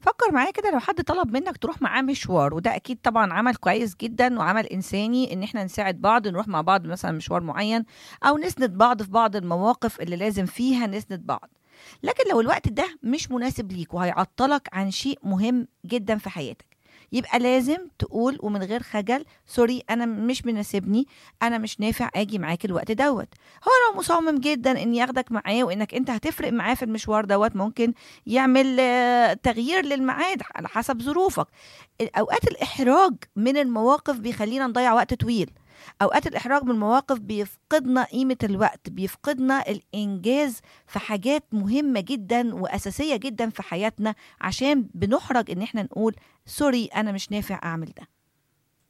فكر معايا كده لو حد طلب منك تروح معاه مشوار وده اكيد طبعا عمل كويس جدا وعمل انساني ان احنا نساعد بعض نروح مع بعض مثلا مشوار معين او نسند بعض في بعض المواقف اللي لازم فيها نسند بعض لكن لو الوقت ده مش مناسب ليك وهيعطلك عن شيء مهم جدا في حياتك يبقى لازم تقول ومن غير خجل سوري انا مش مناسبني انا مش نافع اجي معاك الوقت دوت هو لو مصمم جدا ان ياخدك معاه وانك انت هتفرق معاه في المشوار دوت ممكن يعمل آه، تغيير للميعاد على حسب ظروفك اوقات الاحراج من المواقف بيخلينا نضيع وقت طويل اوقات الاحراج من المواقف بيفقدنا قيمه الوقت بيفقدنا الانجاز في حاجات مهمه جدا واساسيه جدا في حياتنا عشان بنحرج ان احنا نقول سوري انا مش نافع اعمل ده